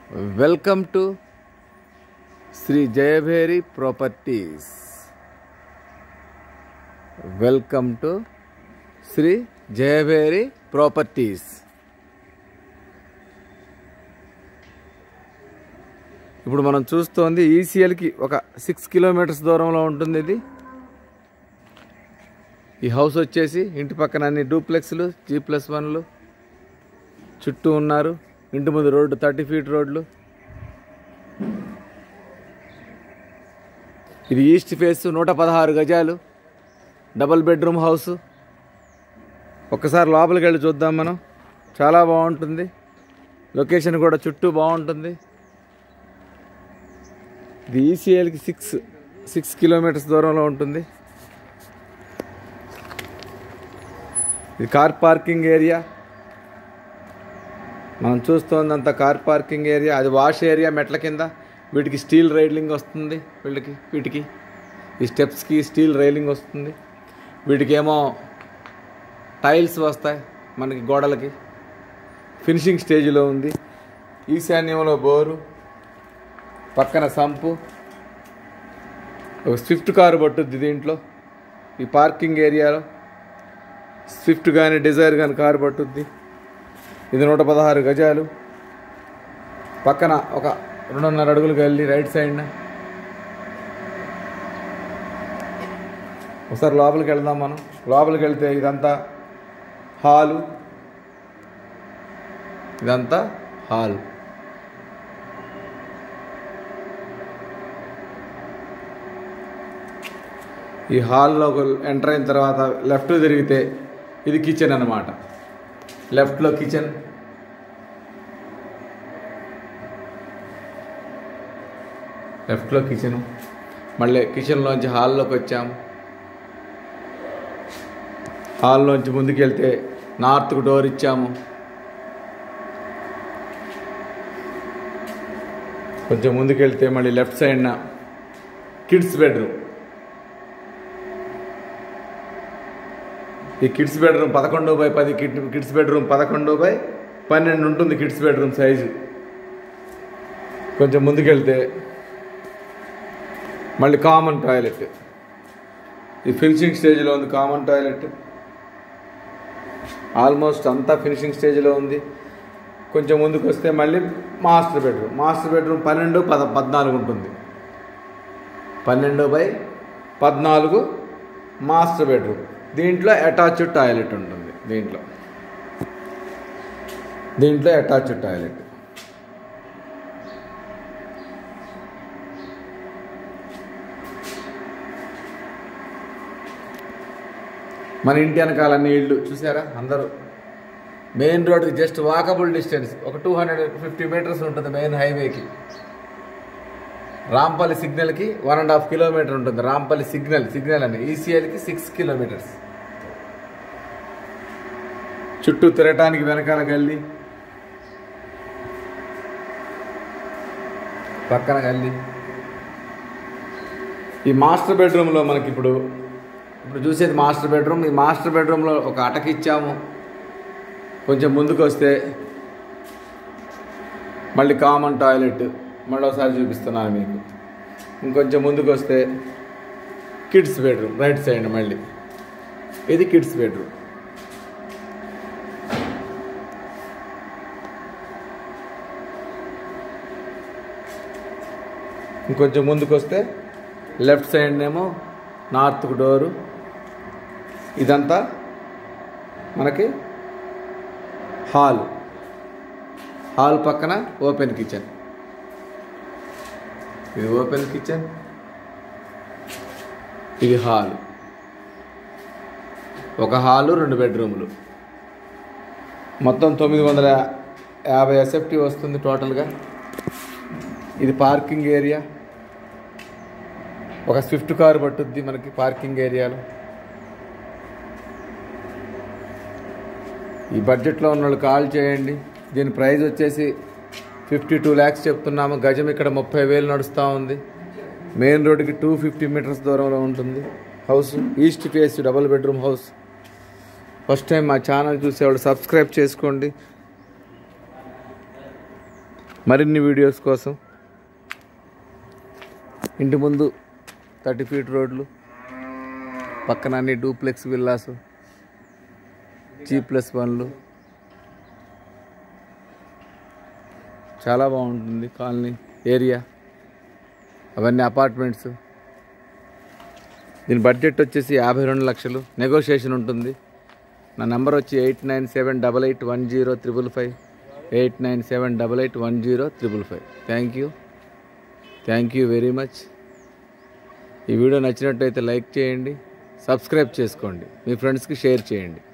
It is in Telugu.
welcome to Shri Jayabheri properties welcome to Shri Jayabheri properties ఇప్పుడు మనం చూస్తోంది ఈసీఎల్కి ఒక సిక్స్ కిలోమీటర్స్ దూరంలో ఉంటుంది ఇది ఈ హౌస్ వచ్చేసి ఇంటి పక్కన అన్ని డూప్లెక్స్లు జీ ప్లస్ వన్లు చుట్టూ ఉన్నారు ఇంటి ముందు రోడ్డు థర్టీ ఫీట్ రోడ్లు ఇది ఈస్ట్ ఫేస్ నూట పదహారు గజాలు డబల్ బెడ్రూమ్ హౌస్ ఒక్కసారి లోపలికి వెళ్ళి చూద్దాం మనం చాలా బాగుంటుంది లొకేషన్ కూడా చుట్టూ బాగుంటుంది ఇది ఈసీఎల్కి సిక్స్ సిక్స్ కిలోమీటర్స్ దూరంలో ఉంటుంది ఇది కార్ పార్కింగ్ ఏరియా మనం చూస్తోందంతా కార్ పార్కింగ్ ఏరియా అది వాష్ ఏరియా మెట్ల కింద వీటికి స్టీల్ రైలింగ్ వస్తుంది వీళ్ళకి వీటికి ఈ స్టెప్స్కి స్టీల్ రైలింగ్ వస్తుంది వీటికి ఏమో టైల్స్ వస్తాయి మనకి గోడలకి ఫినిషింగ్ స్టేజ్లో ఉంది ఈశాన్యంలో బోరు పక్కన సంపు ఒక స్విఫ్ట్ కారు పట్టుద్ది దీంట్లో ఈ పార్కింగ్ ఏరియాలో స్విఫ్ట్ కానీ డిజైర్ కానీ కారు పట్టుద్ది ఇది నూట పదహారు గజాలు పక్కన ఒక రెండున్నర అడుగులకు వెళ్ళి రైట్ సైడ్న ఒకసారి లోపలికి వెళ్దాం మనం లోపలికి వెళ్తే ఇదంతా హాలు ఇదంతా హాల్ ఈ హాల్లో ఎంటర్ అయిన తర్వాత లెఫ్ట్ తిరిగితే ఇది కిచెన్ అన్నమాట లెఫ్ట్లో కిచెన్ లెఫ్ట్లో కిచెను మళ్ళీ కిచెన్లోంచి హాల్లోకి వచ్చాము హాల్లోంచి ముందుకు వెళ్తే నార్త్కు డోర్ ఇచ్చాము కొంచెం ముందుకు వెళ్తే మళ్ళీ లెఫ్ట్ సైడ్న కిడ్స్ బెడ్రూమ్ ఈ కిడ్స్ బెడ్రూమ్ పదకొండు బై పది కిడ్ కిడ్స్ బెడ్రూమ్ పదకొండు బై పన్నెండు ఉంటుంది కిడ్స్ బెడ్రూమ్ సైజు కొంచెం ముందుకెళ్తే మళ్ళీ కామన్ టాయిలెట్ ఈ ఫినిషింగ్ స్టేజ్లో ఉంది కామన్ టాయిలెట్ ఆల్మోస్ట్ అంతా ఫినిషింగ్ స్టేజ్లో ఉంది కొంచెం ముందుకు వస్తే మళ్ళీ మాస్టర్ బెడ్రూమ్ మాస్టర్ బెడ్రూమ్ పన్నెండు పద పద్నాలుగు ఉంటుంది పన్నెండు బై పద్నాలుగు మాస్టర్ బెడ్రూమ్ దీంట్లో అటాచ్డ్ టాయిలెట్ ఉంటుంది దీంట్లో దీంట్లో అటాచ్డ్ టాయిలెట్ మన ఇంటి వెనకాల అన్ని ఇళ్ళు చూసారా అందరూ మెయిన్ రోడ్కి జస్ట్ వాకబుల్ డిస్టెన్స్ ఒక టూ హండ్రెడ్ ఫిఫ్టీ మీటర్స్ ఉంటుంది మెయిన్ హైవేకి రాంపల్లి సిగ్నల్కి వన్ అండ్ హాఫ్ కిలోమీటర్ ఉంటుంది రాంపల్లి సిగ్నల్ సిగ్నల్ అని ఈసీఎల్కి సిక్స్ కిలోమీటర్స్ చుట్టూ తిరగటానికి వెనకాల గల్లి పక్కన గల్లి ఈ మాస్టర్ బెడ్రూమ్లో మనకి ఇప్పుడు ఇప్పుడు చూసేది మాస్టర్ బెడ్రూమ్ ఈ మాస్టర్ బెడ్రూమ్లో ఒక అటకి ఇచ్చాము కొంచెం ముందుకు వస్తే మళ్ళీ కామన్ టాయిలెట్ మళ్ళీ ఒకసారి చూపిస్తున్నాను మీకు ఇంకొంచెం ముందుకు వస్తే కిడ్స్ బెడ్రూమ్ రైట్ సైడ్ మళ్ళీ ఇది కిడ్స్ బెడ్రూమ్ ఇంకొంచెం ముందుకు వస్తే లెఫ్ట్ సైడ్ ఏమో నార్త్కు డోరు ఇదంతా మనకి హాల్ హాల్ పక్కన ఓపెన్ కిచెన్ ఇది ఓపెన్ కిచెన్ ఇది హాల్ ఒక హాలు రెండు బెడ్రూములు మొత్తం తొమ్మిది వందల యాభై ఎస్ఎఫ్టీ వస్తుంది టోటల్గా ఇది పార్కింగ్ ఏరియా ఒక స్విఫ్ట్ కారు పట్టుద్ది మనకి పార్కింగ్ ఏరియాలో ఈ బడ్జెట్లో ఉన్న వాళ్ళు కాల్ చేయండి దీని ప్రైస్ వచ్చేసి ఫిఫ్టీ టూ ల్యాక్స్ చెప్తున్నాము గజం ఇక్కడ ముప్పై వేలు నడుస్తూ ఉంది మెయిన్ రోడ్డుకి టూ ఫిఫ్టీ మీటర్స్ దూరంలో ఉంటుంది house east face double bedroom house first time మా ఛానల్ చూసేవాళ్ళు సబ్స్క్రైబ్ చేసుకోండి మరిన్ని వీడియోస్ కోసం ఇంటి ముందు థర్టీ ఫీట్ రోడ్లు పక్కన అన్ని డూప్లెక్స్ విల్లాస్ జీ ప్లస్ వన్లు చాలా బాగుంటుంది కాలనీ ఏరియా అవన్నీ అపార్ట్మెంట్స్ దీని బడ్జెట్ వచ్చేసి యాభై రెండు లక్షలు నెగోషియేషన్ ఉంటుంది నా నెంబర్ వచ్చి eight nine seven double eight one zero triple five eight nine seven double eight one zero triple five thank you thank you very much ఈ వీడియో నచ్చినట్టయితే లైక్ చేయండి సబ్స్క్రైబ్ చేసుకోండి మీ ఫ్రెండ్స్కి షేర్ చేయండి